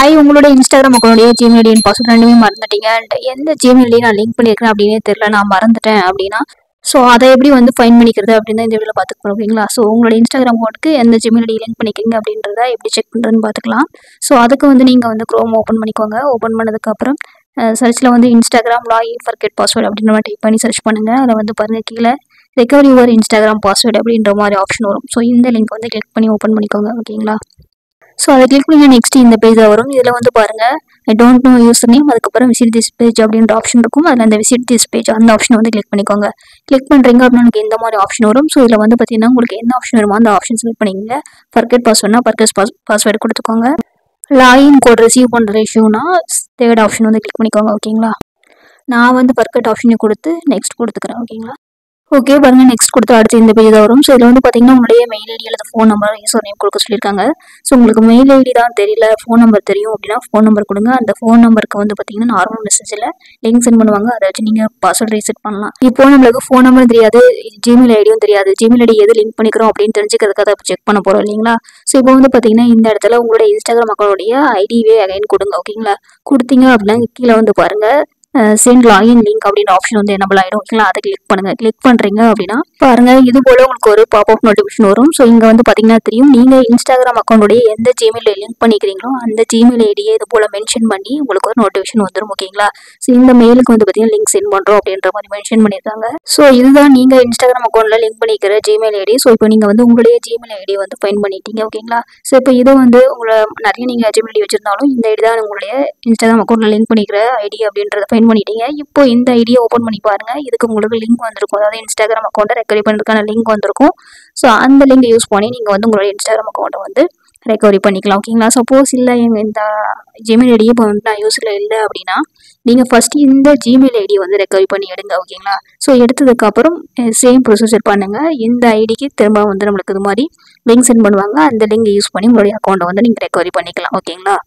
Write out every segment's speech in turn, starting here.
hi உங்களோட Instagram அக்கௌண்டைய Gmail ID password ரெண்டுமே மறந்துட்டீங்க and எந்த ஜிமெயில் ஐடி நான் லிங்க் பண்ணியிருக்கேன் அப்படின்னே தெரியல நான் மறந்துட்டேன் அப்படின்னா ஸோ அதை எப்படி வந்து ஃபைன் பண்ணிக்கிறது அப்படின்னு தான் இந்த வீடியோவில் பார்த்துக்க ஓகேங்களா ஸோ உங்களோட இன்ஸ்டாகிராம் அக்கௌண்ட்டுக்கு எந்த ஜிமெயில் ஐடி லிங்க் பண்ணிக்கிறீங்க அப்படின்றத எப்படி செக் பண்ணுறதுன்னு பார்த்துக்கலாம் ஸோ அதுக்கு வந்து நீங்கள் வந்து க்ரோம் ஓப்பன் பண்ணிக்கோங்க ஓப்பன் பண்ணதுக்கப்புறம் சர்ச்சில் வந்து இன்ஸ்டாகிராம் லாகின் ஃபர்கெட் பாஸ்வேர்டு அப்படின்ற மாதிரி டைப் பண்ணி சர்ச் பண்ணுங்கள் அதில் வந்து பாருங்கள் கீழே ரெக்கவரி யுவர் இன்ஸ்டாகிராம் பாஸ்வேர்டு அப்படின்ற மாதிரி ஆப்ஷன் வரும் ஸோ இந்த லிங்க் வந்து கிளிக் பண்ணி ஓப்பன் பண்ணிக்கோங்க ஓகேங்களா ஸோ அதை கிளிக் பண்ணி நெக்ஸ்ட் இந்த பேஜ் வரும் இதில் வந்து பாருங்கள் I don't know user name அதுக்கப்புறம் விசிட் திஸ் பேஜ் அப்படின்ற ஆப்ஷன் இருக்கும் அதில் அந்த விசிட் திஸ் பேஜ் அந்த ஆப்ஷனை வந்து கிளிக் பண்ணிக்கோங்க கிளிக் பண்ணுறீங்க அப்படின்னா உங்களுக்கு இந்த மாதிரி ஆப்ஷன் வரும் ஸோ இதில் வந்து பார்த்தீங்கன்னா உங்களுக்கு என்ன ஆப்ஷன் வருமோ அந்த ஆப்ஷன் செலக்ட் பண்ணிக்கங்க ஃபர்கெட் பாஸ்வேர்ட்னா ஃபர்கெட் பாஸ் பாஸ்வேர்டு கொடுத்துக்கோங்க லாகின் கோட் ரிசீவ் பண்ணுற இஷ்யூனா தேர்ட் ஆப்ஷன் வந்து கிளிக் பண்ணிக்கோங்க ஓகேங்களா நான் வந்து ஃபர்கெட் ஆப்ஷனை கொடுத்து நெக்ஸ்ட் கொடுத்துக்கிறேன் ஓகேங்களா ஓகே பாருங்க நெக்ஸ்ட் கொடுத்து அடுத்து இந்த பேஜ் தான் வரும் ஸோ இதில் வந்து பார்த்தீங்கன்னா உங்களுடைய மெயில் ஐடி அல்லது ஃபோன் நம்பர் யூசர் நேம் கொடுக்க சொல்லியிருக்காங்க ஸோ உங்களுக்கு மெயில் ஐடி தான் தெரியல ஃபோன் நம்பர் தெரியும் அப்படின்னா ஃபோன் நம்பர் கொடுங்க அந்த ஃபோன் நம்பருக்கு வந்து பார்த்தீங்கன்னா நார்மல் மெசேஜில் லிங்க் சென்ட் பண்ணுவாங்க அதை வச்சு நீங்கள் பாஸ்வேர்ட் ரீசெட் பண்ணலாம் இப்போ நம்மளுக்கு ஃபோன் நம்பர் தெரியாது ஜிமெயில் ஐடியும் தெரியாது ஜிமெயில் ஐடி எது லிங்க் பண்ணிக்கிறோம் அப்படின்னு தெரிஞ்சுக்கிறதுக்காக அதை செக் பண்ண போகிறோம் இல்லைங்களா ஸோ இப்போ வந்து பார்த்தீங்கன்னா இந்த இடத்துல உங்களுடைய இன்ஸ்டாகிராம் அக்கௌண்ட்டுடைய ஐடிவே அகைன் கொடுங்க ஓகேங்களா கொடுத்தீங்க அப்படின்னா கீழே வந்து பாருங்கள் சென்ட் லாகின் லிங்க் அப்படின்ற ஆப்ஷன் வந்து என்னபிள் ஆகிடும் ஓகேங்களா அதை கிளிக் பண்ணுங்க கிளிக் பண்ணுறீங்க அப்படின்னா பாருங்க இது போல உங்களுக்கு ஒரு பாப் அப் நோட்டிஃபிகேஷன் வரும் ஸோ இங்கே வந்து பார்த்தீங்கன்னா தெரியும் நீங்கள் இன்ஸ்டாகிராம் அக்கௌண்ட்டுடைய எந்த ஜிமெயில் லிங்க் பண்ணிக்கிறீங்களோ அந்த ஜிமெயில் ஐடியை இது போல மென்ஷன் பண்ணி உங்களுக்கு ஒரு நோட்டிஃபிகேஷன் வந்துடும் ஓகேங்களா ஸோ இந்த மெயிலுக்கு வந்து பார்த்தீங்கன்னா லிங்க் சென்ட் பண்ணுறோம் அப்படின்ற மாதிரி மென்ஷன் பண்ணியிருக்காங்க ஸோ இதுதான் நீங்கள் இன்ஸ்டாகிராம் அக்கௌண்ட்டில் லிங்க் பண்ணிக்கிற ஜிமெயில் ஐடி ஸோ இப்போ நீங்கள் வந்து உங்களுடைய ஜிமெயில் ஐடியை வந்து ஃபைன் பண்ணிட்டீங்க ஓகேங்களா ஸோ இப்போ இது வந்து உங்களை நிறைய நீங்கள் ஜிமெயில் ஐடி வச்சிருந்தாலும் இந்த ஐடி தான் உங்களுடைய இன்ஸ்டாகிராம் அக்கௌண்ட்டில் லிங்க் பண்ணிக்கிற ஐடி அப்படின்றத ஃபைன் பண்ணிட்டீங்க இப்போ இந்த ஐடியை ஓப்பன் பண்ணி பாருங்க இதுக்கு உங்களுக்கு லிங்க் வந்திருக்கும் அதாவது இன்ஸ்டாகிராம் அக்கௌண்ட்டை ரெக்கவரி பண்ணுறதுக்கான லிங்க் வந்திருக்கும் ஸோ அந்த லிங்க் யூஸ் பண்ணி நீங்கள் வந்து உங்களுடைய இன்ஸ்டாகிராம் அக்கௌண்ட்டை வந்து ரெக்கவரி பண்ணிக்கலாம் ஓகேங்களா சப்போஸ் இல்லை எங்கள் இந்த ஜிமெயில் ஐடியை இப்போ வந்து நான் யூஸில் இல்லை அப்படின்னா நீங்கள் ஃபஸ்ட்டு இந்த ஜிமெயில் ஐடியை வந்து ரெக்கவரி பண்ணி எடுங்க ஓகேங்களா ஸோ எடுத்ததுக்கப்புறம் சேம் ப்ரொசீஜர் பண்ணுங்கள் இந்த ஐடிக்கு திரும்ப வந்து நம்மளுக்கு இது மாதிரி லிங்க் சென்ட் பண்ணுவாங்க அந்த லிங்க் யூஸ் பண்ணி உங்களுடைய அக்கௌண்ட்டை வந்து நீங்கள் ரெக்கவரி பண்ணிக்கலாம் ஓகேங்களா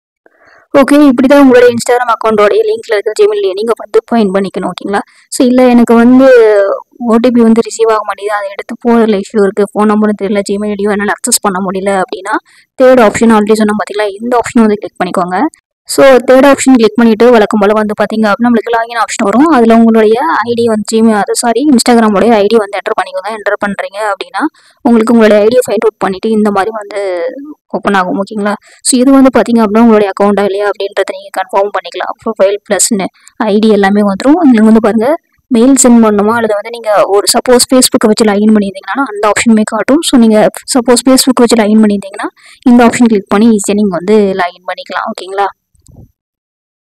ஓகே இப்படி தான் உங்களுடைய இன்ஸ்டாகிராம் அக்கௌண்ட்டோடைய லிங்க்ல இருக்க ஜிமெயில் நீங்கள் வந்து ஃபைன் பண்ணிக்கணும் ஓகேங்களா ஸோ இல்லை எனக்கு வந்து ஓடிபி வந்து ரிசீவ் ஆக மாட்டேங்குது அதை எடுத்து போகிறதுல இஷ்யூ இருக்குது ஃபோன் நம்பரும் தெரியல ஜிமெயில் ஐடியும் என்னால் அக்சஸ் பண்ண முடியல அப்படின்னா தேர்ட் ஆப்ஷன் ஆல்ரெடி சொன்ன பார்த்தீங்களா இந்த ஆப்ஷன் வந்து கிளிக் பண்ணிக்கோங்க ஸோ தேர்ட் ஆப்ஷன் கிளிக் பண்ணிவிட்டு வழக்கம் போல் வந்து பார்த்தீங்க அப்படின்னா நம்மளுக்கு லாகின் ஆப்ஷன் வரும் அதில் உங்களுடைய ஐடி வந்து ஜிமெயில் அது சாரி இன்ஸ்டாகிராமோடைய ஐடி வந்து என்டர் பண்ணிக்கோங்க என்டர் பண்ணுறீங்க அப்படின்னா உங்களுக்கு உங்களுடைய ஐடியை ஃபைண்ட் அவுட் பண்ணிவிட்டு இந்த மாதிரி வந்து ஓப்பன் ஆகும் ஓகேங்களா ஸோ இது வந்து பார்த்தீங்க அப்படின்னா உங்களுடைய அக்கௌண்ட்டா இல்லையா அப்படின்றத நீங்கள் கன்ஃபார்ம் பண்ணிக்கலாம் ப்ரொஃபைல் ப்ளஸ்னு ஐடி எல்லாமே வந்துடும் உங்களுக்கு வந்து பாருங்கள் மெயில் சென்ட் பண்ணணுமா அல்லது வந்து நீங்கள் ஒரு சப்போஸ் ஃபேஸ்புக்கை வச்சு லாகின் பண்ணியிருந்தீங்கன்னா அந்த ஆப்ஷனுமே காட்டும் ஸோ நீங்கள் சப்போஸ் ஃபேஸ்புக் வச்சு லாகின் பண்ணியிருந்தீங்கன்னா இந்த ஆப்ஷன் கிளிக் பண்ணி ஈஸியாக நீங்கள் வந்து லாகின் பண்ணிக்கலாம் ஓகேங்களா